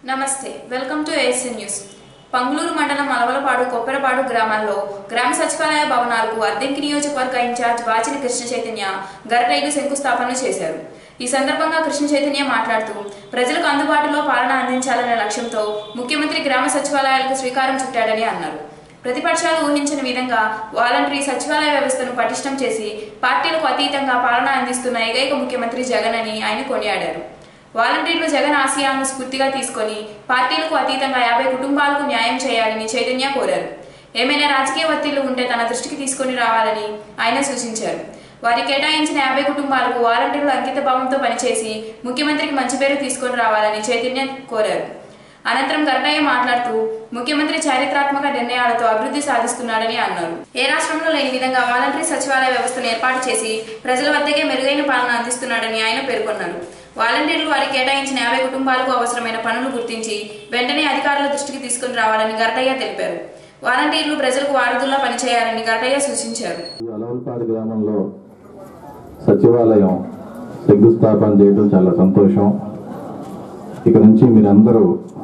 నమస్తే welcome to ASC news Pangulur మండలం అలవలపాడు కొప్పెరపాడు గ్రామాల్లో గ్రామ సచివాలయ భవనాలకు అద్దెంకి నియోజకవర్గ ఇన్ఛార్జ్ బాచిని కృష్ణ చైతన్య గరటైలు శంకుస్థాపన చేశారు ఈ సందర్భంగా కృష్ణ చైతన్య మాట్లాడుతూ ప్రజలకు అందుబాటులో పాలన అందించాలనే లక్ష్యంతో ముఖ్యమంత్రి గ్రామ సచివాలయాలకు శ్రీకారం చుట్టాడని అన్నారు ప్రతిపక్షాలు ఊహించిన విధంగా వాలంటరీ సచివాలయ వ్యవస్థను పటిష్టం చేసి పార్టీలకు అతీతంగా పాలన అందిస్తున్న ఏకైక ముఖ్యమంత్రి జగన్ అని ఆయన కొనియాడారు వాలంటీర్లు జగన్ ఆశయాలను స్ఫూర్తిగా తీసుకొని పార్టీలకు అతీతంగా యాభై కుటుంబాలకు న్యాయం చేయాలని చైతన్య కోరారు ఏమైనా రాజకీయ ఒత్తిళ్లు ఉంటే తన దృష్టికి తీసుకొని రావాలని ఆయన సూచించారు వారి కేటాయించిన యాభై కుటుంబాలకు వాలంటీర్లు అంకిత భావంతో పనిచేసి ముఖ్యమంత్రికి మంచి పేరు తీసుకొని రావాలని చైతన్య కోరారు అనంతరం గర్భయ్య మాట్లాడుతూ ముఖ్యమంత్రి చారిత్రాత్మక నిర్ణయాలతో అభివృద్ధి సాధిస్తున్నాడని అన్నారు ఏ రాష్ట్రంలో లేని విధంగా వాలంటరీ సచివాలయ వ్యవస్థను ఏర్పాటు చేసి ప్రజల వద్దకే మెరుగైన పాలన అందిస్తున్నాడని ఆయన పేర్కొన్నారు వాలంటీర్లు వారికి కేటాయించిన యాభై కుటుంబాలకు అవసరమైన పనులు గుర్తించి వెంటనే అధికారుల దృష్టికి తీసుకుని రావాలని గర్భయ్య తెలిపారు వాలంటీర్లు ప్రజలకు వారధుల్లా పనిచేయాలని గర్భయ్య సూచించారు అలవల్పాడు గ్రామంలో సచివాలయం శంకుస్థాపన చేయడం చాలా సంతోషం ఇక నుంచి మీరందరూ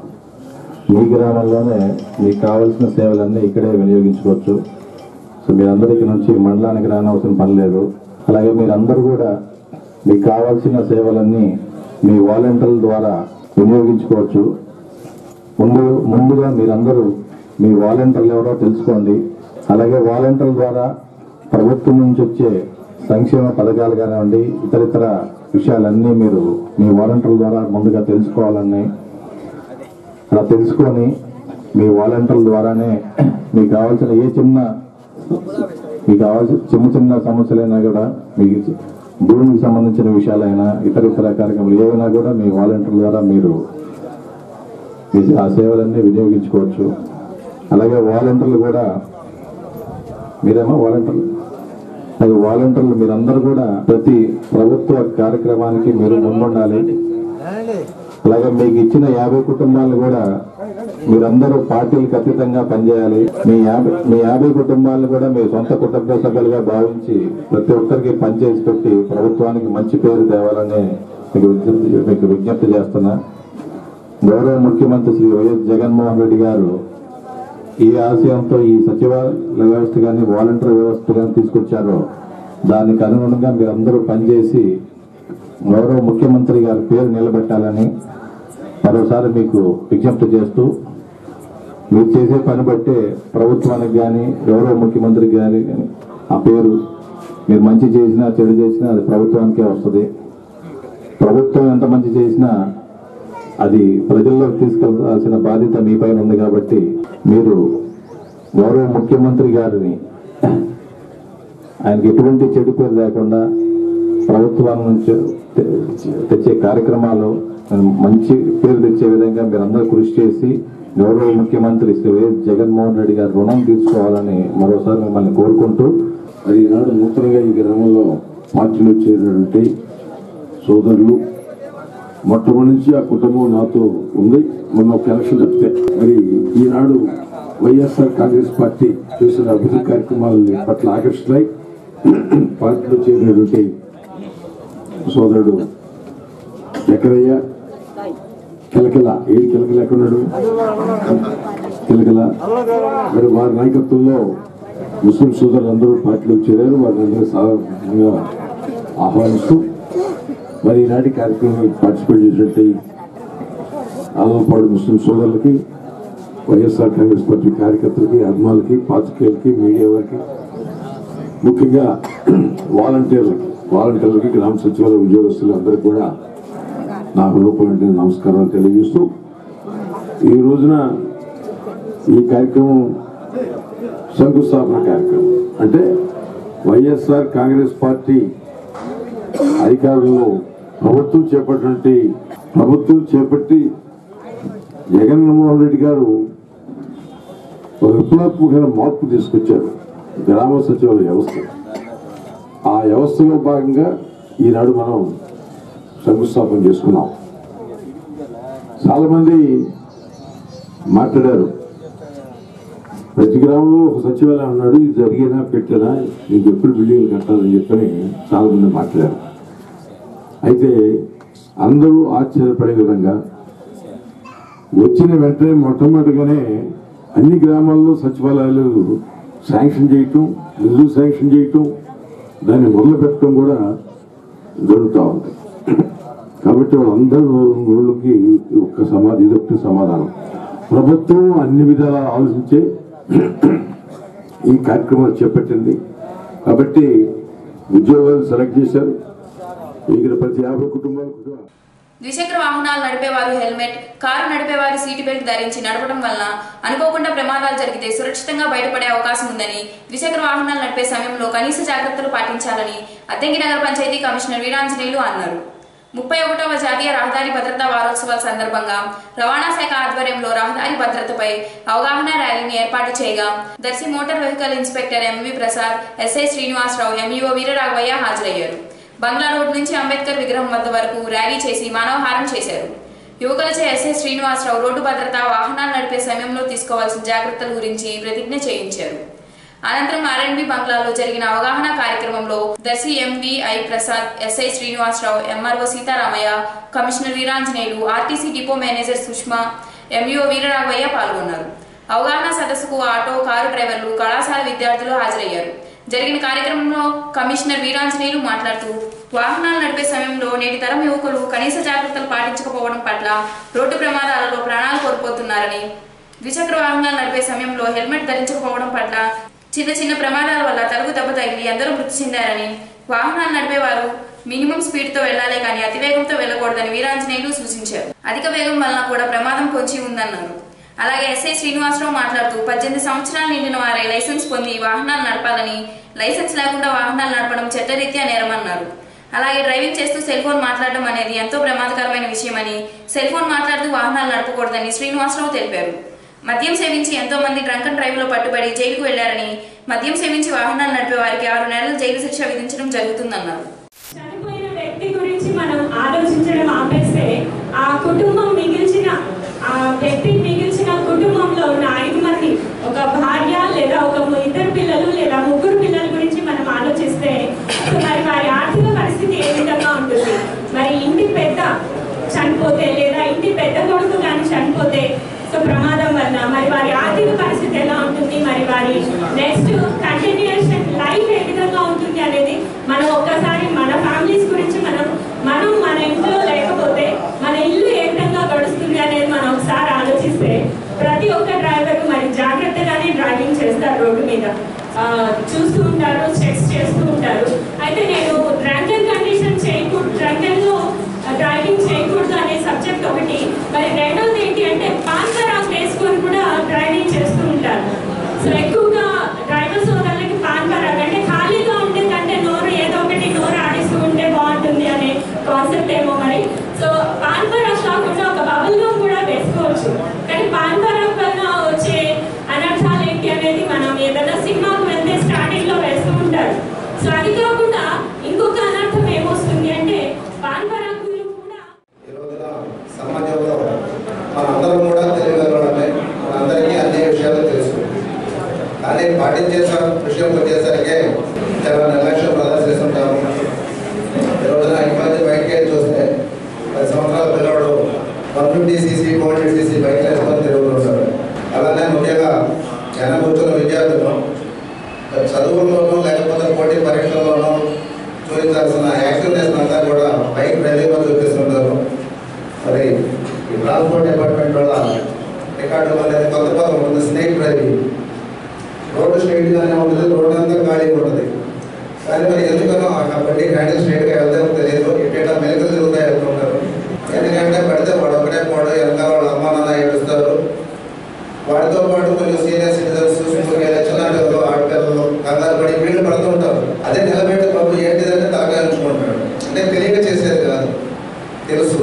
మీ గ్రామంలోనే మీకు కావాల్సిన సేవలన్నీ ఇక్కడే వినియోగించుకోవచ్చు సో మీరందరూ ఇక నుంచి మండలానికి రానవసరం పని లేదు అలాగే మీరందరూ కూడా మీకు కావాల్సిన సేవలన్నీ మీ వాలంటీర్ల ద్వారా వినియోగించుకోవచ్చు ముందు ముందుగా మీరందరూ మీ వాలంటీర్లు ఎవరో తెలుసుకోండి అలాగే వాలంటీర్ల ద్వారా ప్రభుత్వం నుంచి వచ్చే సంక్షేమ పథకాలు కానివ్వండి ఇతర ఇతర విషయాలన్నీ మీరు మీ వాలంటీర్ల ద్వారా ముందుగా తెలుసుకోవాలని అలా తెలుసుకొని మీ వాలంటీర్ల ద్వారానే మీకు కావాల్సిన ఏ చిన్న మీకు కావాల్సిన చిన్న చిన్న సమస్యలైనా కూడా మీకు భూమికి సంబంధించిన విషయాలైనా ఇతర ఇతర కార్యక్రమాలు ఏవైనా కూడా మీ వాలంటీర్ల ద్వారా మీరు మీ ఆ సేవలన్నీ వినియోగించుకోవచ్చు అలాగే వాలంటీర్లు కూడా మీరేమో వాలంటీర్లు అలాగే వాలంటీర్లు మీరందరూ కూడా ప్రతి ప్రభుత్వ కార్యక్రమానికి మీరు ముందుండాలి అలాగే మీకు ఇచ్చిన యాభై కుటుంబాలు కూడా మీరందరూ పార్టీలకు అతీతంగా పనిచేయాలి మీ యాభై మీ యాభై కుటుంబాలను కూడా మీ సొంత కుటుంబ సభ్యులుగా భావించి ప్రతి ఒక్కరికి పనిచేసి పెట్టి ప్రభుత్వానికి మంచి పేరు తేవాలని మీకు విజ్ఞప్తి మీకు విజ్ఞప్తి చేస్తున్నా గౌరవ ముఖ్యమంత్రి శ్రీ వైఎస్ జగన్మోహన్ రెడ్డి గారు ఈ ఆశయంతో ఈ సచివాలయ వ్యవస్థ కానీ వాలంటీర్ వ్యవస్థ కానీ తీసుకొచ్చారో దానికి అనుగుణంగా మీరందరూ పనిచేసి గౌరవ ముఖ్యమంత్రి గారి పేరు నిలబెట్టాలని మరోసారి మీకు విజ్ఞప్తి చేస్తూ మీరు చేసే పని బట్టే ప్రభుత్వానికి కానీ గౌరవ ముఖ్యమంత్రికి కానీ ఆ పేరు మీరు మంచి చేసినా చెడు చేసినా అది ప్రభుత్వానికే వస్తుంది ప్రభుత్వం ఎంత మంచి చేసినా అది ప్రజల్లోకి తీసుకెళ్లాల్సిన బాధ్యత మీ పైన ఉంది కాబట్టి మీరు గౌరవ ముఖ్యమంత్రి గారిని ఆయనకి ఎటువంటి చెడు పేరు లేకుండా ప్రభుత్వం నుంచి తె- తెచ్చే కార్యక్రమాలు మంచి పేరు తెచ్చే విధంగా మీరందరూ కృషి చేసి గౌరవ ముఖ్యమంత్రి శ్రీ వైఎస్ జగన్మోహన్ రెడ్డి గారు రుణం తీర్చుకోవాలని మరోసారి మిమ్మల్ని కోరుకుంటూ మరి ఈనాడు నూతనంగా ఈ గ్రామంలో పార్టీలో చేరినటువంటి సోదరులు మొట్టమొదటి నుంచి ఆ కుటుంబం నాతో ఉంది మొన్న ఒక ఎలక్షన్ తప్పితే మరి ఈనాడు వైఎస్ఆర్ కాంగ్రెస్ పార్టీ చేసిన అభివృద్ధి కార్యక్రమాలని పట్ల ఆకర్షితులై పార్టీలో చేరినటువంటి సోదరుడు ఎక్కడయ్యా కిలకిల ఏడు కిలకిల ఎక్కడున్నాడు కిలకిల మరి వారి నాయకత్వంలో ముస్లిం సోదరులందరూ పార్టీలోకి చేరారు వారిని అందరూ సాధారణంగా ఆహ్వానిస్తూ మరి ఈనాటి కార్యక్రమంలో పార్టిసిపేట్ చేసినట్టు ఆలపాడు ముస్లిం సోదరులకి వైఎస్ఆర్ కాంగ్రెస్ పార్టీ కార్యకర్తలకి అభిమానులకి పాత్రికేయులకి మీడియా వారికి ముఖ్యంగా వాలంటీర్లకి వాలంటీర్లకి గ్రామ సచివాలయ ఉద్యోగస్తులు అందరికీ కూడా నా హృదయపూర్వక నమస్కారాలు తెలియజేస్తూ ఈ రోజున ఈ కార్యక్రమం శంకుస్థాపన కార్యక్రమం అంటే వైఎస్ఆర్ కాంగ్రెస్ పార్టీ అధికారంలో ప్రభుత్వం చేపట్టినటువంటి ప్రభుత్వం చేపట్టి జగన్మోహన్ రెడ్డి గారు ఒక విప్లవాత్మకమైన మార్పు తీసుకొచ్చారు గ్రామ సచివాలయ వ్యవస్థ ఆ వ్యవస్థలో భాగంగా ఈనాడు మనం శంకుస్థాపన చేసుకున్నాం చాలా మంది మాట్లాడారు ప్రతి గ్రామంలో ఒక సచివాలయం ఉన్నాడు ఇది జరిగినా పెట్టినా నీకు ఎప్పుడు బిల్డింగ్లు కట్టాలని చెప్పని చాలా మంది మాట్లాడారు అయితే అందరూ ఆశ్చర్యపడే విధంగా వచ్చిన వెంటనే మొట్టమొదటిగానే అన్ని గ్రామాల్లో సచివాలయాలు శాంక్షన్ చేయటం నిధులు శాంక్షన్ చేయటం దాన్ని మొదలు పెట్టడం కూడా జరుగుతూ ఉంది కాబట్టి వాళ్ళందరూ నోళ్ళకి ఒక్క సమా ఇదొక్క సమాధానం ప్రభుత్వం అన్ని విధాలా ఆలోచించే ఈ కార్యక్రమాలు చేపట్టింది కాబట్టి ఉద్యోగాలు సెలెక్ట్ చేశారు ఇక్కడ ప్రతి యాభై కుటుంబాలకు కూడా ద్విచక్ర వాహనాలు నడిపేవారు హెల్మెట్ కారు నడిపేవారు సీటు బెల్ట్ ధరించి నడపడం వలన అనుకోకుండా ప్రమాదాలు జరిగితే సురక్షితంగా బయటపడే అవకాశం ఉందని ద్విచక్ర వాహనాలు నడిపే సమయంలో కనీస జాగ్రత్తలు పాటించాలని అద్దెంకి నగర పంచాయతీ కమిషనర్ వీరాంజనేయులు అన్నారు ముప్పై ఒకటవ జాతీయ రహదారి భద్రతా వారోత్సవాల సందర్భంగా రవాణా శాఖ ఆధ్వర్యంలో రహదారి భద్రతపై అవగాహన ర్యాలీని ఏర్పాటు చేయగా Darsi motor vehicle inspector MV Prasad SI Srinivasarao MEO Veeraraghavaiah హాజరయ్యారు బంగ్లా రోడ్ నుంచి అంబేద్కర్ విగ్రహం వద్ద వరకు ర్యాలీ చేసి మానవహారం చేశారు యువకులచే ఎస్ఐ శ్రీనివాసరావు రోడ్డు భద్రత వాహనాలు నడిపే సమయంలో తీసుకోవాల్సిన జాగ్రత్తల గురించి ప్రతిజ్ఞ చేయించారు అనంతరం ఆర్ఎండ్బి బంగ్లాలో జరిగిన అవగాహన కార్యక్రమంలో Darsi MVI Prasad SI Srinivasarao MRO Sitaramayya commissioner Veeranjaneyulu RTC depot manager Sushma MEO Veeraraghavaiah పాల్గొన్నారు అవగాహన సదస్సుకు ఆటో కారు డ్రైవర్లు కళాశాల విద్యార్థులు హాజరయ్యారు జరిగిన కార్యక్రమంలో కమిషనర్ వీరాంజనేయులు మాట్లాడుతూ వాహనాలు నడిపే సమయంలో నేటి తరం యువకులు కనీస జాగ్రత్తలు పాటించకపోవడం పట్ల రోడ్డు ప్రమాదాలలో ప్రాణాలు కోల్పోతున్నారని ద్విచక్ర వాహనాలు నడిపే సమయంలో హెల్మెట్ ధరించకపోవడం పట్ల చిన్న చిన్న ప్రమాదాల వల్ల తలుగు దెబ్బ తగిలి ఎందరో మృతి చెందారని వాహనాలు నడిపేవారు మినిమం స్పీడ్ తో వెళ్లాలే కానీ అతివేగంతో వెళ్లకూడదని వీరాంజనేయులు సూచించారు అధిక వేగం వలన కూడా ప్రమాదం పొంచి ఉందన్నారు అలాగే ఎస్ఐ శ్రీనివాసరావు మాట్లాడుతూ పద్దెనిమిది సంవత్సరాలు నిండిన వారే లైసెన్స్ పొంది వాహనాలు నడపాలని లైసెన్స్ లేకుండా వాహనాలు నడపడం చట్టరీత్యా నేరమన్నారు అలాగే డ్రైవింగ్ చేస్తూ సెల్ ఫోన్ మాట్లాడడం అనేది ఎంతో ప్రమాదకరమైన విషయమని సెల్ ఫోన్ మాట్లాడుతూ వాహనాలు నడపకూడదని శ్రీనివాసరావు తెలిపారు మద్యం సేవించి ఎంతో మంది డ్రంక్ అండ్ డ్రైవ్ లో పట్టుబడి జైలుకు వెళ్లారని మద్యం సేవించి వాహనాలు నడిపే వారికి ఆరు నెలల జైలు శిక్ష విధించడం జరుగుతుందన్నారు చనిపోయిన వ్యక్తి గురించి మనం ఆలోచించడం ఆపేస్తే ఆ కుటుంబం మిగిల్చిన ఆ వ్యక్తి మిగిల్చిన కుటుంబంలో ఉన్న ఐదు మంది ఒక భార్య లేదా ఒక ము- ఇద్దరు పిల్లలు లేదా ముగ్గురు పిల్లల గురించి మనం ఆలోచిస్తే సో మరి వారి ఆర్థిక పరిస్థితి ఏ విధంగా ఉంటుంది మరి ఇంటి పెద్ద చనిపోతే లేదా ఇంటి పెద్ద కొడుకు కానీ చనిపోతే సో ప్రమాదం వల్ల మరి వారి ఆర్థిక పరిస్థితి ఎలా ఉంటుంది మరి వారి నెక్స్ట్ కంటిన్యూషన్ లైఫ్ ఏ విధంగా ఉంటుంది అనేది మనం ఒక్కసారి మన ఫ్యామిలీస్ గురించి మనం మనం మన ఇంట్లో లేకపోతే మన ఇల్లు ఏ విధంగా గడుస్తుంది అనేది మనం ఒకసారి ఆలోచిస్తే ప్రతి ఒక్క డ్రైవర్ మరి జాగ్రత్తగానే డ్రైవింగ్ చేస్తారు రోడ్డు మీద ఆ, చూస్తూ ఉంటారు చెక్స్ చేస్తూ ఉంటారు అయితే నేను డ్రంకన్ కండిషన్ చేయకూడదు డ్రంకన్ లో డ్రైవింగ్ చేయకూడదు అనే సబ్జెక్ట్ ఒకటి మరి రెండోది ఏంటి అంటే పాన్కరాకు వేసుకొని కూడా డ్రైవింగ్ చేస్తూ ఉంటారు సో ఎక్కువగా డ్రైవర్ సోదరులకి పాన్కరాక్ అంటే ఖాళీగా ఉండే కంటే నోరు ఏదో ఒకటి నోరు ఆడిస్తూ ఉంటే బాగుంటుంది అనే కాన్సెప్ట్ ఏమో మరి సో పాన్కరాక్ కాకుండా ఒక బబుల్ గమ్ కూడా వేసుకోవచ్చు కానీ పాన్కరాక్ వల్ల వచ్చే అనర్థాలు ఏంటి అనేది మనం ఏదైనా సినిమాకు వెళ్తే స్టార్టింగ్ లో వేస్తూ ఉంటారు సో అది కాకుండా ఇంకొక అనర్థం ఏమొస్తుంది అంటే పాన్పరాకులు కూడా ఈ రోజున సమాజంలో మనందరం కూడా తెలియగలమే మనందరికీ అన్ని విషయాలు తెలుసు కానీ పాటించే స- విషయం వచ్చేసరికి చాలా నిర్లక్ష్యం ప్రదర్శిస్తుంటాము ఈ రోజున ఈ మధ్య బయటికి వెళ్ళి చూస్తే పది సంవత్సరాల పిల్లవాడు one fifty CC two hundred CC bike వేసుకొని తిరుగుతుంటాడు అలానే ముఖ్యంగా జనం కూర్చున్న విద్యార్థులు చదువుల్లోనూ లేకపోతే పోటీ పరీక్షల్లోనూ చూపించాల్సిన యాక్టివ్నెస్ అంతా కూడా బైక్ డ్రైవింగ్లో చూపిస్తుంటారు మరి ఈ ట్రాన్స్పోర్ట్ డిపార్ట్మెంట్ వల్ల రికార్డు అనేది కొత్త పదం ఉంటుంది స్నేక్ డ్రైవింగ్ రోడ్డు స్ట్రైట్గానే ఉంటుంది రోడ్డు అంతా ఖాళీగా ఉంటుంది కానీ మరి ఎందుకనో ఆ బండి హ్యాండిల్ స్ట్రైట్గా వెళ్తామో తెలియదు ఇట్లా మెలకలు తిరుగుతా వెళ్తుంటారు ఎందుకంటే పడితే వాడు ఒకటే పోడు వెనకాల వాళ్ళ అమ్మ నాన్న ఏడుస్తారు వాడితో పాటు కొంచెం సీనియర్ సిటిజన్స్ చిన్నపిల్లలు ఆడపిల్లలు కంగారు పడి వీళ్ళు పడుతుంటారు అదే నిలబెట్టి బాబు ఏంటిదంటే తలకాయించుకుంటాడు అంటే తెలియక చేసేది కాదు తెలుసు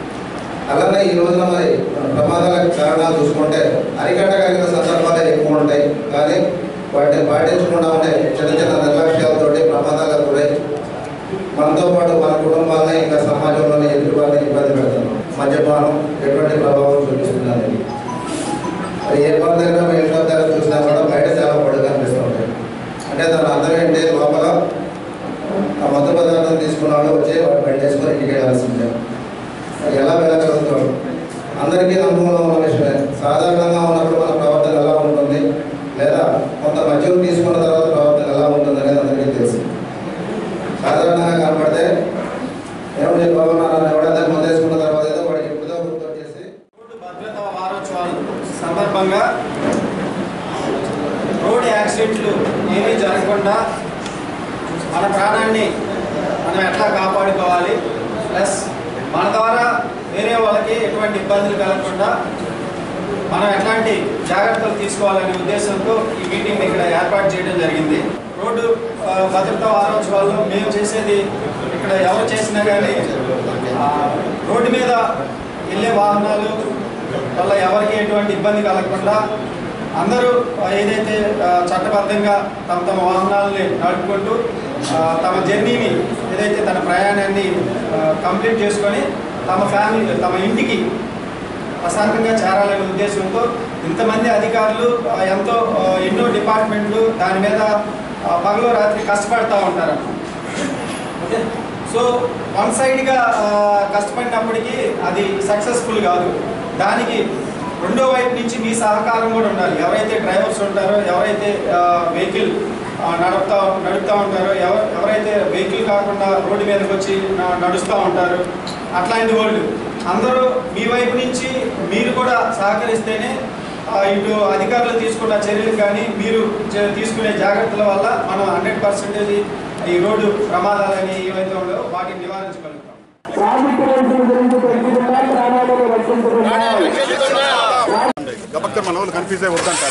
అలానే ఈ రోజున మరి ప్రమాదాల కారణాలు చూసుకుంటే అరికట్టగలిగిన సందర్భాలే ఎక్కువ ఉంటాయి కానీ వాటిని పాటించకుండా ఉండే చిన్న చిన్న నిర్లక్ష్యాలతోటి ప్రమాదాలకు గురై మనతో పాటు మన కుటుంబాలని ఇంకా సమాజంలోని ఎదుటి వారిని ఇబ్బంది పెడుతున్నాం మద్యపానం ఎటువంటి ప్రభావం చూపిస్తుంది అనేది మరి ఏ పని దగ్గర ఏ షాప్ దగ్గర చూసినా కూడా బయట చాలా పొడి కనిపిస్తూ ఉంటాయి అంటే దాని అర్థం ఏంటి లోపల ఆ మత్తు పదార్థం తీసుకున్నాడు వచ్చి వాడు బయట వేసుకొని ఇంటికి వెళ్ళాల్సిందే మరి ఎలా వెళ్ళగలుగుతాడు అందరికీ అందరికీ అనుభవంలో ఉన్న విషయమే సాధారణంగా ఉన్నప్పుడు మన ప్రవర్తన ఎలా ఉంటుంది లేదా కొంత మద్యం తీసుకున్న తర్వాత ప్రవర్తన ఎలా ఉంటుంది అనేది అందరికీ తెలుసు సాధారణంగా కనపడితే ఏమని బాగున్నారని ఎవడైనా ముందేసుకున్న తర్వాత ఏదో వాడికి ఎప్పుడో గుర్తు వచ్చేసి రోడ్డు భద్రతా వారోత్సవాల సందర్భంగా రోడ్ యాక్సిడెంట్లు ఏమీ జరగకుండా మన ప్రాణాన్ని మనం ఎట్లా కాపాడుకోవాలి ప్లస్ మన ద్వారా వేరే వాళ్ళకి ఎటువంటి ఇబ్బందులు కలగకుండా మనం ఎట్లాంటి జాగ్రత్తలు తీసుకోవాలనే ఉద్దేశంతో ఈ మీటింగ్ ఇక్కడ ఏర్పాటు చేయడం జరిగింది రోడ్డు ఆ, భద్రతా వారోత్సవాల్లో మేము చేసేది ఇక్కడ ఎవరు చేసినా కానీ ఆ, రోడ్డు మీద వెళ్ళే వాహనాలు వల్ల ఎవరికి ఎటువంటి ఇబ్బంది కలగకుండా అందరూ ఆ, ఏదైతే ఆ, చట్టబద్ధంగా తమ తమ వాహనాలని నడుపుకుంటూ ఆ, తమ జర్నీని ఏదైతే తన ప్రయాణాన్ని ఆ, కంప్లీట్ చేసుకొని తమ ఫ్యామిలీ తమ ఇంటికి ప్రశాంతంగా చేరాలనే ఉద్దేశంతో ఇంతమంది అధికారులు ఆ, ఎంతో ఆ, ఎన్నో డిపార్ట్మెంట్లు దాని మీద ఆ, పగలు రాత్రి కష్టపడతా ఉంటారు ఓకే సో వన్ సైడ్గా కష్టపడినప్పటికీ అది సక్సెస్ఫుల్ కాదు దానికి రెండో వైపు నుంచి మీ సహకారం కూడా ఉండాలి ఎవరైతే డ్రైవర్స్ ఉంటారో ఎవరైతే వెహికల్ నడుపుతా నడుపుతూ ఉంటారో ఎవరు ఎవరైతే వెహికల్ కాకుండా రోడ్డు మీదకి వచ్చి న- నడుస్తూ ఉంటారు అట్లాంటి వాళ్ళు అందరూ మీ వైపు నుంచి మీరు కూడా సహకరిస్తేనే ఆ, ఇటు అధికారులు తీసుకున్న చర్యలు కానీ మీరు చే- తీసుకునే జాగ్రత్తల వల్ల మనం హండ్రెడ్ పర్సెంటేజ్ ఈ రోడ్డు ప్రమాదాలని ఏవైతే ఉన్నాయో వాటిని నివారించగలుగుతాం గబక్కర్ మన వాళ్ళు కన్ఫ్యూజ్ అయి వద్దంటారు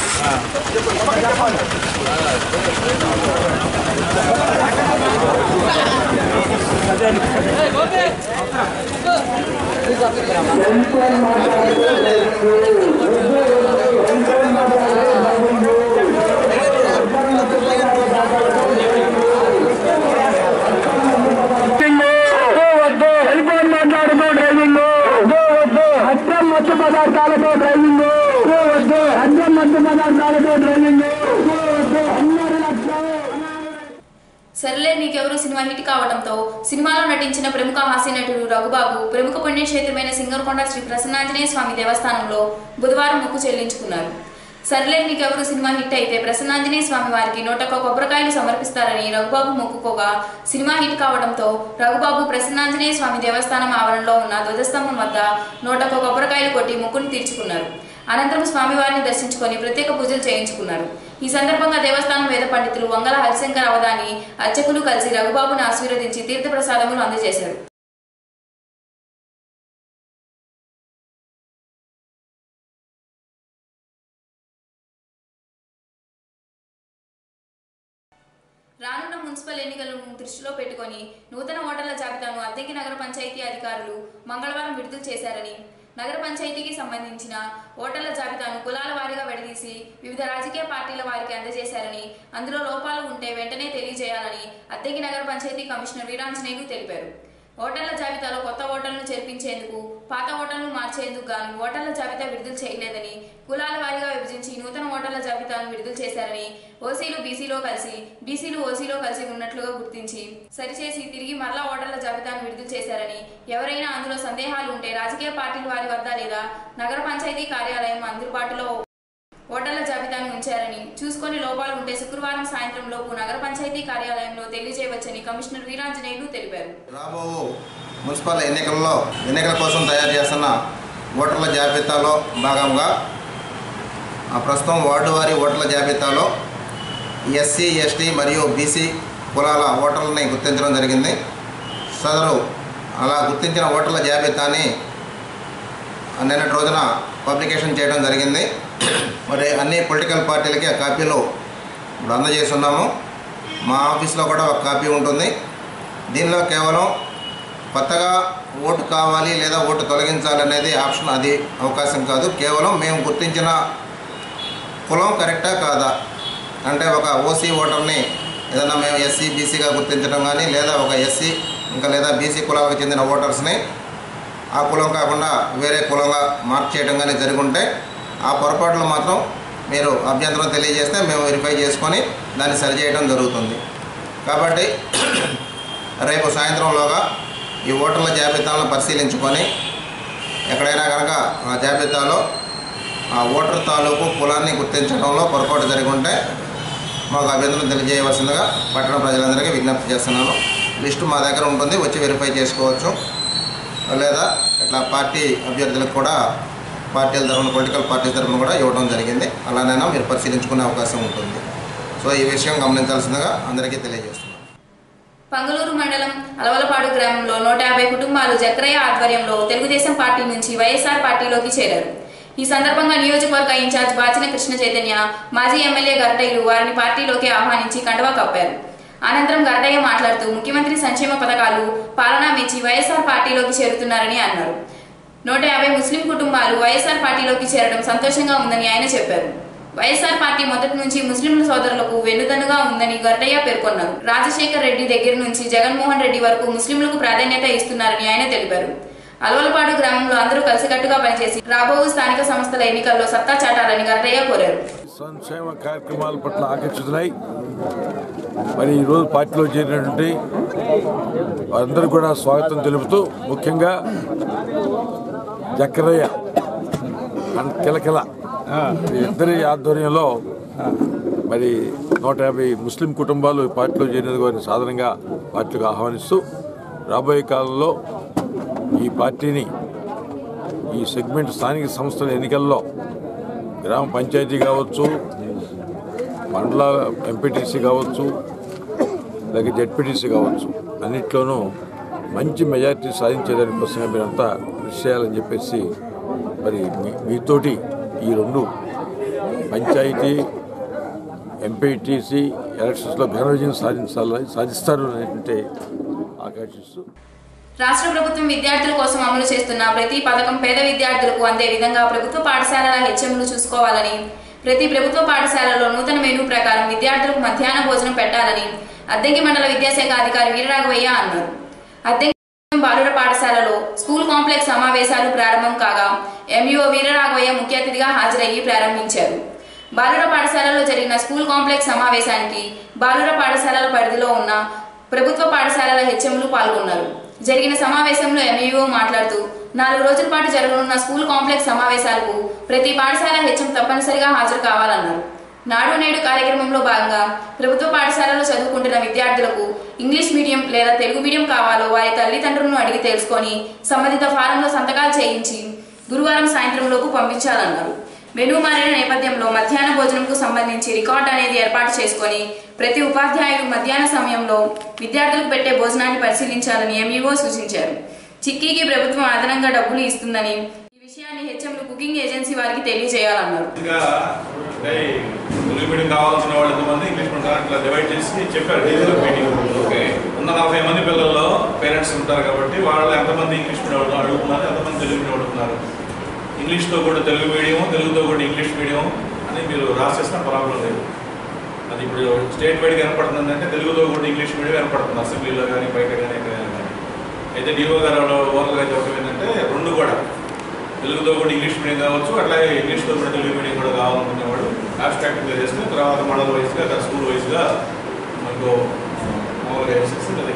సెల్ఫోన్ మాట్లాడుతూ డ్రైవింగ్ వద్దు అద్దం మత్తు పదార్థాలతో డ్రైవింగ్ వద్దు అద్దం మత్తు పదార్థాలతో డ్రైవింగ్ వద్దు అందరి లక్ష్యం సర్లే నీకెవరు సినిమా హిట్ కావడంతో సినిమాలో నటించిన ప్రముఖ హాస్య నటుడు రఘుబాబు ప్రముఖ పుణ్యక్షేత్రమైన సింగరకొండ శ్రీ ప్రసన్నాంజనేయ స్వామి దేవస్థానంలో బుధవారం మొక్కు చెల్లించుకున్నారు సర్లే నీకెవరు సినిమా హిట్ అయితే ప్రసన్నాంజనేయ స్వామి వారికి నూటొక్క కొబ్బరికాయలు సమర్పిస్తారని రఘుబాబు మొక్కుకోగా సినిమా హిట్ కావడంతో రఘుబాబు ప్రసన్నాంజనేయ స్వామి దేవస్థానం ఆవరణలో ఉన్న ధ్వజస్తంభం వద్ద నూటొక్క కొబ్బరికాయలు కొట్టి మొక్కుని తీర్చుకున్నారు అనంతరం స్వామివారిని దర్శించుకొని ప్రత్యేక పూజలు చేయించుకున్నారు ఈ సందర్భంగా దేవస్థానం వేద పండితులు వంగల హరిశంకర్ అవధాని అర్చకులు కలిసి రఘుబాబును ఆశీర్వదించి తీర్థప్రసాదములు అందజేశారు రానున్న మున్సిపల్ ఎన్నికలను దృష్టిలో పెట్టుకొని నూతన ఓటర్ల జాబితాను అద్దెకి నగర పంచాయతీ అధికారులు మంగళవారం విడుదల చేశారని నగర పంచాయతీకి సంబంధించిన ఓటర్ల జాబితాను కులాల వారీగా విడదీసి వివిధ రాజకీయ పార్టీల వారికి అందజేశారని అందులో లోపాలు ఉంటే వెంటనే తెలియజేయాలని అద్దెకి నగర పంచాయతీ కమిషనర్ వీరాంజనేయులు తెలిపారు ఓటర్ల జాబితాలో కొత్త ఓటర్లను చేర్పించేందుకు పాత ఓటర్లను మార్చేందుకు గాను ఓటర్ల జాబితా విడుదల చేయలేదని కులాల వారీగా విభజించి నూతన ఓటర్ల జాబితాను విడుదల చేశారని ఓసీలు బీసీలో కలిసి బీసీలు ఓసీలో కలిసి ఉన్నట్లుగా గుర్తించి సరిచేసి తిరిగి మరలా ఓటర్ల జాబితాను విడుదల చేశారని ఎవరైనా అందులో సందేహాలు ఉంటే రాజకీయ పార్టీల వారి వద్ద లేదా నగర పంచాయతీ కార్యాలయం అందుబాటులో ఓటర్ల జాబితాను ఉంచారని చూసుకొని లోపాలు ఉంటే శుక్రవారం సాయంత్రం లోపు నగర పంచాయతీ కార్యాలయంలో తెలియజేయవచ్చని కమిషనర్ వీరాంజనేయులు తెలిపారు రాబో మున్సిపల్ ఎన్నికల్లో ఎన్నికల కోసం తయారు చేస్తున్న ఓటర్ల జాబితాలో భాగంగా ఆ ప్రస్తుతం వార్డు వారి ఓటర్ల జాబితాలో ఎస్సీ ఎస్టీ మరియు బీసీ కులాల ఓటర్లని గుర్తించడం జరిగింది సదరు అలా గుర్తించిన ఓటర్ల జాబితాని నిన్నటి రోజున పబ్లికేషన్ చేయడం జరిగింది మరి అన్ని పొలిటికల్ పార్టీలకి ఆ కాపీలు ఇప్పుడు అందజేస్తున్నాము మా ఆఫీస్లో కూడా ఒక కాపీ ఉంటుంది దీనిలో కేవలం కొత్తగా ఓటు కావాలి లేదా ఓటు తొలగించాలి అనేది ఆప్షన్ అది అవకాశం కాదు కేవలం మేము గుర్తించిన కులం కరెక్టా కాదా అంటే ఒక ఓసీ ఓటర్ని ఏదైనా మేము ఎస్సీ బీసీగా గుర్తించడం కానీ లేదా ఒక ఎస్సీ ఇంకా లేదా బీసీ కులాలకు చెందిన ఓటర్స్ని ఆ కులం కాకుండా వేరే కులంగా మార్క్ చేయడం కానీ జరిగి ఉంటే ఆ పొరపాట్లు మాత్రం మీరు అభ్యంతరం తెలియజేస్తే మేము వెరిఫై చేసుకొని దాన్ని సరిచేయడం జరుగుతుంది కాబట్టి రేపు సాయంత్రంలోగా ఈ ఓటర్ల జాబితాలను పరిశీలించుకొని ఎక్కడైనా కనుక ఆ జాబితాలో ఆ ఓటర్ తాలూకు కులాన్ని గుర్తించడంలో పొరపాటు జరిగి ఉంటే మాకు అభ్యంతరం తెలియజేయవలసిందిగా పట్టణ ప్రజలందరికీ విజ్ఞప్తి చేస్తున్నాను లిస్టు మా దగ్గర ఉంటుంది వచ్చి వెరిఫై చేసుకోవచ్చు లేదా ఇట్లా పార్టీ అభ్యర్థులకు కూడా పార్టీల తరఫున పొలిటికల్ పార్టీ తరఫున కూడా ఇవ్వడం జరిగింది అలానైనా మీరు పరిశీలించుకునే అవకాశం ఉంటుంది సో ఈ విషయం గమనించాల్సిందిగా అందరికీ తెలియజేస్తున్నాను పంగలూరు మండలం అలవలపాడు గ్రామంలో నూట యాభై కుటుంబాలు జక్రయ్య ఆధ్వర్యంలో తెలుగుదేశం పార్టీ నుంచి వైఎస్ఆర్ పార్టీలోకి చేరారు ఈ సందర్భంగా నియోజకవర్గ ఇన్ఛార్జ్ బాచిన కృష్ణ చైతన్య మాజీ ఎమ్మెల్యే గరటయ్యలు వారిని పార్టీలోకి ఆహ్వానించి కండవా కప్పారు అనంతరం గరటయ్య మాట్లాడుతూ ముఖ్యమంత్రి సంక్షేమ పథకాలు పాలనా మెచ్చి వైఎస్ఆర్ పార్టీలోకి చేరుతున్నారని అన్నారు నూట యాభై ముస్లిం కుటుంబాలు వైఎస్ఆర్ పార్టీలోకి చేరడం సంతోషంగా ఉందని ఆయన చెప్పారు వైఎస్ఆర్ పార్టీ మొదటి నుంచి ముస్లింల సోదరులకు వెన్నుదన్నుగా ఉందని గర్డయ్య పేర్కొన్నారు రాజశేఖర్ రెడ్డి దగ్గర నుంచి జగన్మోహన్ రెడ్డి వరకు ముస్లింలకు ప్రాధాన్యత ఇస్తున్నారని ఆయన తెలిపారు అలవలపాడు గ్రామంలో అందరూ కలిసికట్టుగా పనిచేసి రాబో స్థానిక సంస్థల ఎన్నికల్లో సత్తా చాటాలని గర్డయ్య కోరారు సంక్షేమ కార్యక్రమాల పట్ల ఆకర్షితున్నాయి మరి ఈరోజు పార్టీలో చేరినటువంటి వారందరూ కూడా స్వాగతం తెలుపుతూ ముఖ్యంగా జక్కరయ్య అండ్ కిలకిల ఈ ఇద్దరి ఆధ్వర్యంలో మరి నూట యాభై ముస్లిం కుటుంబాలు ఈ పార్టీలో చేరినందుకు వారిని సాధారణంగా పార్టీలకు ఆహ్వానిస్తూ రాబోయే కాలంలో ఈ పార్టీని ఈ సెగ్మెంట్ స్థానిక సంస్థల ఎన్నికల్లో గ్రామ పంచాయతీ కావచ్చు మండల ఎంపీటీసీ కావచ్చు లేక జెడ్పీటీసీ కావచ్చు అన్నిట్లోనూ మంచి మెజారిటీ సాధించేదానికోసమే మీరంతా కృషి చేయాలని చెప్పేసి మరి మీ- మీతోటి ఈ రెండు పంచాయతీ ఎంపీటీసీ ఎలక్షన్స్లో ఘన విజయం సాధించాలని సాధిస్తారు అనేటువంటి ఆకాంక్షిస్తూ రాష్ట్ర ప్రభుత్వం విద్యార్థుల కోసం అమలు చేస్తున్న ప్రతి పథకం పేద విద్యార్థులకు అందే విధంగా ప్రభుత్వ పాఠశాలల హెచ్ఎంలు చూసుకోవాలని ప్రతి ప్రభుత్వ పాఠశాలలో నూతన మెనూ ప్రకారం విద్యార్థులకు మధ్యాహ్న భోజనం పెట్టాలని అద్దెంకి మండల విద్యాశాఖ అధికారి వీరరాఘవయ్య అన్నారు అద్దెంకి బాలుర పాఠశాలలో స్కూల్ కాంప్లెక్స్ సమావేశాలు ప్రారంభం కాగా ఎంఈఓ వీరరాఘవయ్య ముఖ్య అతిథిగా హాజరయ్యి ప్రారంభించారు బాలుర పాఠశాలలో జరిగిన స్కూల్ కాంప్లెక్స్ సమావేశానికి బాలుర పాఠశాలల పరిధిలో ఉన్న ప్రభుత్వ పాఠశాలల హెచ్ఎంలు పాల్గొన్నారు జరిగిన సమావేశంలో ఎంఈఓ మాట్లాడుతూ నాలుగు రోజుల పాటు జరగనున్న స్కూల్ కాంప్లెక్స్ సమావేశాలకు ప్రతి పాఠశాల హెచ్ఎం తప్పనిసరిగా హాజరు కావాలన్నారు నాడు నేడు కార్యక్రమంలో భాగంగా ప్రభుత్వ పాఠశాలలో చదువుకుంటున్న విద్యార్థులకు ఇంగ్లీష్ మీడియం లేదా తెలుగు మీడియం కావాలో వారి తల్లిదండ్రులను అడిగి తెలుసుకొని సంబంధిత ఫారంలో సంతకాలు చేయించి గురువారం సాయంత్రంలోపు పంపించాలన్నారు మెనూ మారిన నేపథ్యంలో మధ్యాహ్న భోజనంకు సంబంధించి రికార్డు అనేది ఏర్పాటు చేసుకొని ప్రతి ఉపాధ్యాయుడు మధ్యాహ్న సమయంలో విద్యార్థులకు పెట్టే భోజనాన్ని పరిశీలించాలని ఎంఈఓ సూచించారు చిక్కీకి ప్రభుత్వం అదనంగా డబ్బులు ఇస్తుందని ఈ విషయాన్ని హెచ్ఎంలు కుకింగ్ ఏజెన్సీ వారికి తెలియజేయాలన్నారు ఇంకా అంటే తెలుగు మీడియం కావాల్సిన వాళ్ళు ఎంతమంది ఇంగ్లీష్ మీడియం ఇట్లా డివైడ్ చేసి చెప్పారు డీజల్ మీటింగ్ ఓకే ఉన్న నలభై మంది పిల్లల్లో పేరెంట్స్ ఉంటారు కాబట్టి వాళ్ళు ఎంతమంది ఇంగ్లీష్ మీడియం అడుగుతున్నారు ఎంతమంది తెలుగు మీడియం అడుగుతున్నారు ఇంగ్లీష్తో కూడా తెలుగు మీడియం తెలుగుతో కూడా ఇంగ్లీష్ మీడియం అని మీరు రాసేసిన ప్రాబ్లం లేదు అది ఇప్పుడు స్టేట్ వైడ్గా ఏర్పడుతుంది అంటే తెలుగుతో కూడా ఇంగ్లీష్ మీడియం ఏర్పడుతుంది అసెంబ్లీలో కానీ బయట కానీ ఎక్కడైనా కానీ అయితే డిఓ గారు ఓవర్గా చెప్పడం ఏంటంటే రెండు కూడా తెలుగుతో కూడా ఇంగ్లీష్ మీడియం కావచ్చు అట్లాగే ఇంగ్లీష్తో కూడా తెలుగు మీడియం కూడా కావాలనుకునేవాడు అబ్స్ట్రాక్ట్గా చేస్తే తర్వాత మండల వైజ్గా లేదా స్కూల్ వైజ్గా మనకు మామూలుగా వేసేసి అది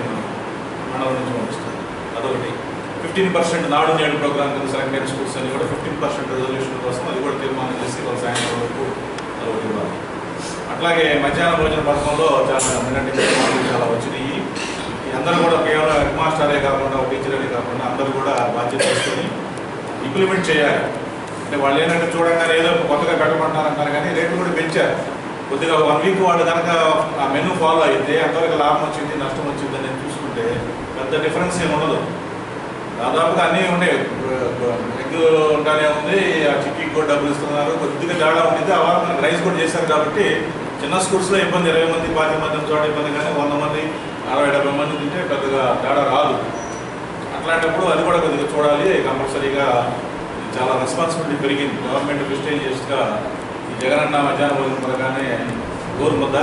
మండలం నుంచి పంపిస్తారు అదొకటి ఫిఫ్టీన్ పర్సెంట్ నాడు నేడు ప్రోగ్రామ్ కింద సెకండరీ స్కూల్స్ అని కూడా ఫిఫ్టీన్ పర్సెంట్ రిజల్యూషన్ కోసం అది కూడా తీర్మానం చేసి వాళ్ళ సాయంత్రం వరకు అదొకటి ఇవ్వాలి అట్లాగే మధ్యాహ్న భోజన పథకంలో చాలా నిన్నటి మార్పులు చాలా వచ్చినాయి ఈ అందరూ కూడా కేవలం హెడ్ మాస్టరే కాకుండా ఒక టీచరే కాకుండా అందరూ కూడా బాధ్యత తీసుకొని ఇంప్లిమెంట్ చేయాలి అంటే వాళ్ళు ఏంటంటే చూడంగానే ఏదో కొత్తగా పెట్టమంటారంటారు కానీ రేట్లు కూడా పెంచారు కొద్దిగా వన్ వీక్ వాళ్ళు కనుక ఆ మెనూ ఫాలో అయితే అంతవరకు లాభం వచ్చింది నష్టం వచ్చింది అని చూసుకుంటే పెద్ద డిఫరెన్స్ ఏమి ఉండదు దాదాపుగా అన్నీ ఉన్నాయి ఎగ్ ఉంటానే ఉంది ఆ చిక్కీకి కూడా డబ్బులు ఇస్తున్నారు కొద్దిగా తేడా ఉండింది ఆ వారం మనకి రైస్ కూడా చేశారు కాబట్టి చిన్న స్కూల్స్లో ఇబ్బంది ఇరవై మంది పాతి మంది చోట ఇబ్బంది కానీ వంద మంది అరవై డెబ్బై మంది తింటే పెద్దగా తేడా రాదు అట్లాంటప్పుడు అది కూడా కొద్దిగా చూడాలి కంపల్సరీగా చాలా రెస్పాన్సిబిలిటీ పెరిగింది గవర్నమెంట్ ప్రిస్టేజియస్గా ఈ జగనన్న మధ్యాహ్న భోజనం పథకాన్ని గోరు ముద్ద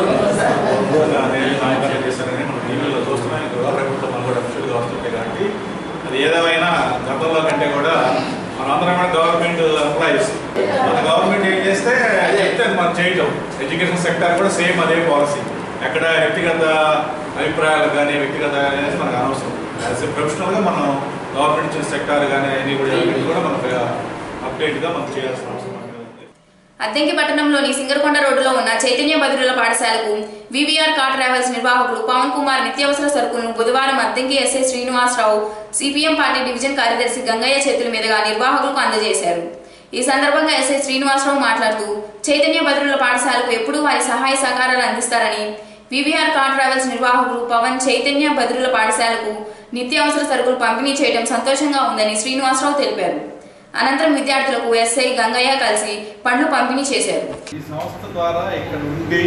నాయకులు చేశారని మనం టీవీలో చూస్తున్నాం ఇంకా ప్రభుత్వం మనం కూడా అఫిషియల్గా వస్తుంటాయి కాబట్టి అది ఏదేమైనా గతంలో కంటే కూడా మనందరం కూడా గవర్నమెంట్ ఎంప్లాయీస్ మన గవర్నమెంట్ ఏం చేస్తే అది చెప్తే అది మనం చేయటం ఎడ్యుకేషన్ సెక్టర్ కూడా సేమ్ అదే పాలసీ ఎక్కడ వ్యక్తిగత అభిప్రాయాలు కానీ వ్యక్తిగత అనేది మనకు అనవసరం యాజ్ ఎ ప్రొఫెషనల్గా మనం గవర్నమెంట్ ఇచ్చిన సెక్టార్ కానీ అవన్నీ కూడా ఇవన్నీ కూడా మనకు అప్డేట్గా మనం చేయాల్సిన అవసరం ఉంది అద్దెంకి పట్టణంలోని సింగరకొండ రోడ్డులో ఉన్న చైతన్య బదిరుల పాఠశాలకు వివిఆర్ కార్ ట్రావెల్స్ నిర్వాహకులు పవన్ కుమార్ నిత్యావసర సరుకులను బుధవారం Addanki SI Srinivasarao CPM party division కార్యదర్శి గంగయ్య చేతుల మీదుగా నిర్వాహకులకు అందజేశారు ఈ సందర్భంగా ఎస్ఐ శ్రీనివాసరావు మాట్లాడుతూ చైతన్య బదిరుల పాఠశాలకు ఎప్పుడూ వారి సహాయ సహకారాలు అందిస్తారని వివిఆర్ కార్ ట్రావెల్స్ నిర్వాహకులు పవన్ చైతన్య బదిరుల పాఠశాలకు నిత్యావసర సరుకులు పంపిణీ చేయడం సంతోషంగా ఉందని శ్రీనివాసరావు తెలిపారు అనంతరం విద్యార్థులకు ఎస్ఐ గంగయ్య కలిసి పండ్లు పంపిణీ చేశారు ఈ సంస్థ ద్వారా ఇక్కడ ఉండి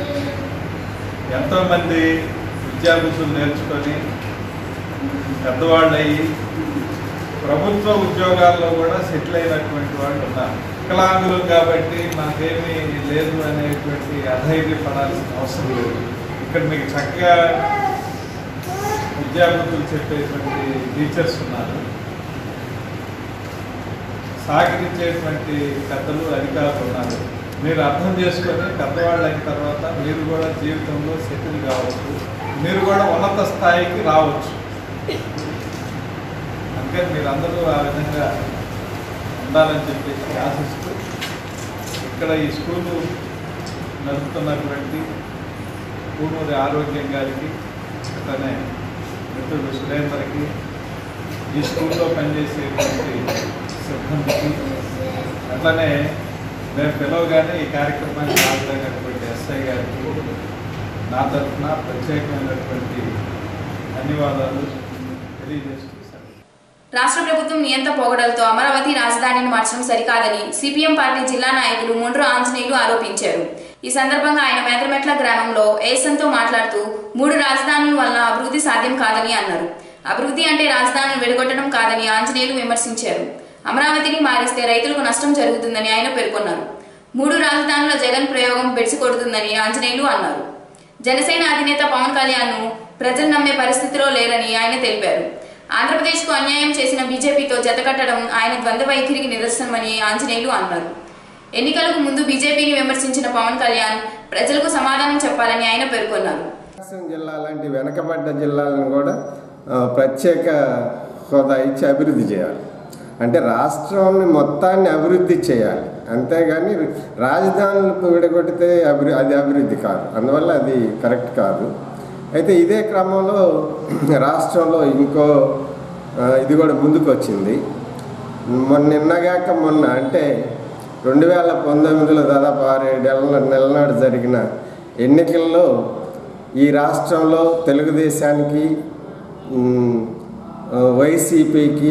ఎంతోమంది విద్యాభ్యాసులు నేర్చుకొని పెద్దవాళ్ళు అయ్యి ప్రభుత్వ ఉద్యోగాల్లో కూడా సెటిల్ అయినటువంటి వాళ్ళు ఉన్నారు వికలాంగులు కాబట్టి మాకేమీ లేదు అనేటువంటి అధైర్యపడాల్సిన అవసరం లేదు ఇక్కడ మీకు చక్కగా విద్యాబుద్ధులు చెప్పేటువంటి టీచర్స్ ఉన్నారు సహకరించేటువంటి పెద్దలు అధికారులు ఉన్నారు మీరు అర్థం చేసుకొని పెద్దవాళ్ళు అయిన తర్వాత మీరు కూడా జీవితంలో సెటిల్ కావచ్చు మీరు కూడా ఉన్నత స్థాయికి రావచ్చు అందుకని మీరందరూ ఆ విధంగా ఉండాలని చెప్పేసి ఆశిస్తూ ఇక్కడ ఈ స్కూలు నడుపుతున్నటువంటి పూనూరి ఆరోగ్యం గారికి అట్లనే మిత్రుడు సురేందర్కి ఈ స్కూల్లో పనిచేసేటువంటి సిబ్బందికి అట్లనే మేము పిలవగానే ఈ కార్యక్రమానికి హాజరైనటువంటి ఎస్ఐ గారికి నా తరఫున ప్రత్యేకమైనటువంటి ధన్యవాదాలు తెలియజేస్తూ రాష్ట్ర ప్రభుత్వం నియంత పోగడలతో అమరావతి రాజధానిని మార్చడం సరికాదని సిపిఎం పార్టీ జిల్లా నాయకులు ముండ్రు ఆంజనేయులు ఆరోపించారు ఈ సందర్భంగా ఆయన మేదరమెట్ల గ్రామంలో ఏసంతో మాట్లాడుతూ మూడు రాజధానుల వల్ల అభివృద్ధి సాధ్యం కాదని అన్నారు అభివృద్ధి అంటే రాజధానిని విడగొట్టడం కాదని ఆంజనేయులు విమర్శించారు అమరావతిని మారిస్తే రైతులకు నష్టం జరుగుతుందని ఆయన పేర్కొన్నారు మూడు రాజధానుల జగన్ ప్రయోగం బెడిసికొడుతుందని ఆంజనేయులు అన్నారు జనసేన అధినేత పవన్ కళ్యాణ్ ను ప్రజలు నమ్మే పరిస్థితిలో లేరని ఆయన తెలిపారు ఆంధ్రప్రదేశ్కు అన్యాయం చేసిన బీజేపీతో జతకట్టడం ఆయన ద్వంద్వ వైఖరికి నిదర్శనమని ఆంజనేయులు అన్నారు ఎన్నికలకు ముందు బీజేపీని విమర్శించిన పవన్ కళ్యాణ్ ప్రజలకు సమాధానం చెప్పాలని ఆయన పేర్కొన్నారు ప్రకాశం జిల్లా లాంటి వెనకబడ్డ జిల్లాలను కూడా ఆ, ప్రత్యేక హోదా ఇచ్చి అభివృద్ధి చేయాలి అంటే రాష్ట్రాన్ని మొత్తాన్ని అభివృద్ధి చేయాలి అంతేగాని రాజధానులకు విడగొడితే అభివృ అది అభివృద్ధి కాదు అందువల్ల అది కరెక్ట్ కాదు అయితే ఇదే క్రమంలో రాష్ట్రంలో ఇంకో ఆ, ఇది కూడా ముందుకు వచ్చింది మొన్న నిన్నగాక మొన్న అంటే రెండు వేల పంతొమ్మిదిలో దాదాపు ఆరేడేళ్ళ నెలనాడు జరిగిన ఎన్నికల్లో ఈ రాష్ట్రంలో తెలుగుదేశానికి ఉమ్, ఆ, వైసీపీకి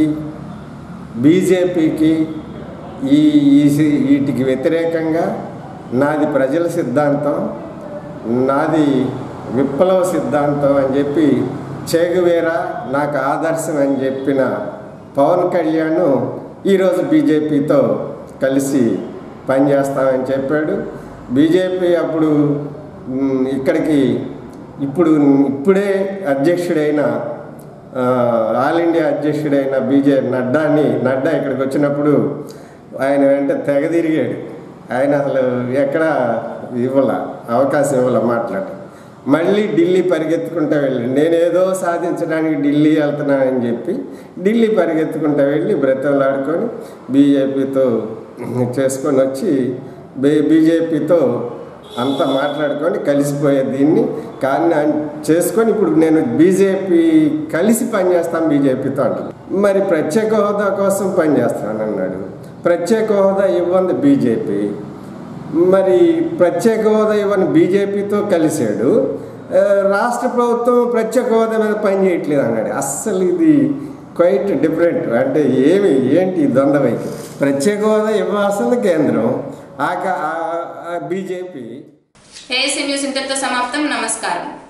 బీజేపీకి ఈ ఈ సి- వీటికి వ్యతిరేకంగా నాది ప్రజల సిద్ధాంతం నాది విప్లవ సిద్ధాంతం అని చెప్పి చేగువేరా నాకు ఆదర్శం అని చెప్పిన పవన్ కళ్యాణ్ ఈరోజు బీజేపీతో కలిసి పనిచేస్తామని చెప్పాడు బీజేపీ అప్పుడు మ్, ఇక్కడికి ఇప్పుడు ఇప్పుడే అధ్యక్షుడైన ఆ, ఆల్ ఇండియా అధ్యక్షుడైన బీజే నడ్డాని నడ్డా ఇక్కడికి వచ్చినప్పుడు ఆయన వెంట తెగ తిరిగాడు ఆయన అసలు ఎక్కడ ఇవ్వాల అవకాశం ఇవ్వాల మాట్లాడ మళ్ళీ ఢిల్లీ పరిగెత్తుకుంటూ వెళ్ళి నేనేదో సాధించడానికి ఢిల్లీ వెళ్తున్నానని చెప్పి ఢిల్లీ పరిగెత్తుకుంటూ వెళ్ళి బ్రతలాడుకొని బీజేపీతో చేసుకొని వచ్చి బీ బీజేపీతో అంతా మాట్లాడుకొని కలిసిపోయే దీన్ని కానీ ఆయన చేసుకొని ఇప్పుడు నేను బీజేపీ కలిసి పనిచేస్తాను బీజేపీతో అంటాను మరి ప్రత్యేక హోదా కోసం పనిచేస్తాను అన్నాడు ప్రత్యేక హోదా ఇవ్వంది బీజేపీ మరి ప్రత్యేక హోదా ఇవ్వని బీజేపీతో కలిశాడు ఆ, రాష్ట్ర ప్రభుత్వం ప్రత్యేక హోదా మీద పని చేయట్లేదు అన్నాడు అస్సలు ఇది క్వైట్ డిఫరెంట్ అంటే ఏమి ఏంటి ఈ ద్వంద్వ వైఖరి ప్రత్యేక హోదా ఇవ్వాల్సింది కేంద్రం ఆ బీజేపీ ఏఎస్ఎం న్యూస్ ఇంతటితో సమాప్తం నమస్కారం